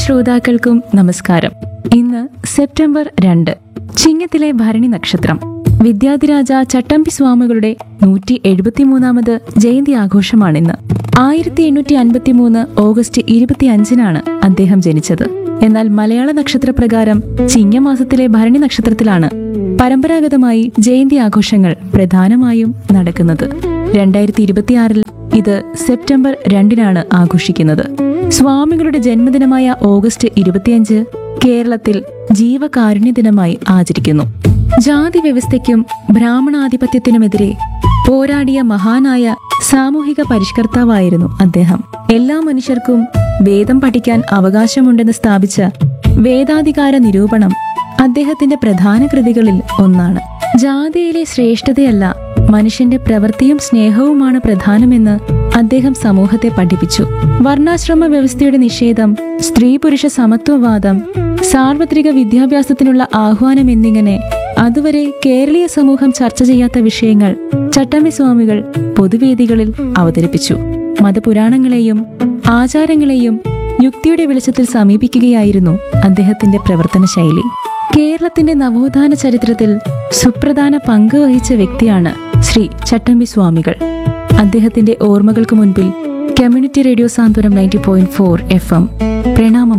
ശ്രോതാക്കൾക്കും നമസ്കാരം ഇന്ന് സെപ്റ്റംബർ രണ്ട് ചിങ്ങത്തിലെ ഭരണി നക്ഷത്രം വിദ്യാധിരാജ ചട്ടമ്പി സ്വാമികളുടെ നൂറ്റി എഴുപത്തിമൂന്നാമത് ജയന്തി ആഘോഷമാണിന്ന് ആയിരത്തി എണ്ണൂറ്റി അൻപത്തി മൂന്ന് ഓഗസ്റ്റ് ഇരുപത്തി അഞ്ചിനാണ് അദ്ദേഹം ജനിച്ചത് എന്നാൽ മലയാള നക്ഷത്രപ്രകാരം ചിങ്ങമാസത്തിലെ ഭരണി നക്ഷത്രത്തിലാണ് പരമ്പരാഗതമായി ജയന്തി ആഘോഷങ്ങൾ പ്രധാനമായും നടക്കുന്നത് രണ്ടായിരത്തി ഇരുപത്തിയാറിൽ ഇത് സെപ്റ്റംബർ രണ്ടിനാണ് ആഘോഷിക്കുന്നത് സ്വാമികളുടെ ജന്മദിനമായ ഓഗസ്റ്റ് ഇരുപത്തിയഞ്ച് കേരളത്തിൽ ജീവകാരുണ്യ ദിനമായി ആചരിക്കുന്നു ജാതി വ്യവസ്ഥയ്ക്കും ബ്രാഹ്മണാധിപത്യത്തിനുമെതിരെ പോരാടിയ മഹാനായ സാമൂഹിക പരിഷ്കർത്താവായിരുന്നു അദ്ദേഹം എല്ലാ മനുഷ്യർക്കും വേദം പഠിക്കാൻ അവകാശമുണ്ടെന്ന് സ്ഥാപിച്ച വേദാധികാര നിരൂപണം അദ്ദേഹത്തിന്റെ പ്രധാന കൃതികളിൽ ഒന്നാണ് ജാതിയിലെ ശ്രേഷ്ഠതയല്ല മനുഷ്യന്റെ പ്രവൃത്തിയും സ്നേഹവുമാണ് പ്രധാനമെന്ന് അദ്ദേഹം സമൂഹത്തെ പഠിപ്പിച്ചു വർണ്ണാശ്രമ വ്യവസ്ഥയുടെ നിഷേധം സ്ത്രീ പുരുഷ സമത്വവാദം സാർവത്രിക വിദ്യാഭ്യാസത്തിനുള്ള ആഹ്വാനം എന്നിങ്ങനെ അതുവരെ കേരളീയ സമൂഹം ചർച്ച ചെയ്യാത്ത വിഷയങ്ങൾ ചട്ടമ്പി സ്വാമികൾ പൊതുവേദികളിൽ അവതരിപ്പിച്ചു മതപുരാണങ്ങളെയും ആചാരങ്ങളെയും യുക്തിയുടെ വെളിച്ചത്തിൽ സമീപിക്കുകയായിരുന്നു അദ്ദേഹത്തിന്റെ പ്രവർത്തന ശൈലി കേരളത്തിന്റെ നവോത്ഥാന ചരിത്രത്തിൽ സുപ്രധാന പങ്ക് വഹിച്ച വ്യക്തിയാണ് ശ്രീ ചട്ടമ്പി സ്വാമികൾ അദ്ദേഹത്തിന്റെ ഓർമ്മകൾക്ക് മുൻപിൽ community radio Santhwanam ninety point four F M പ്രണാമം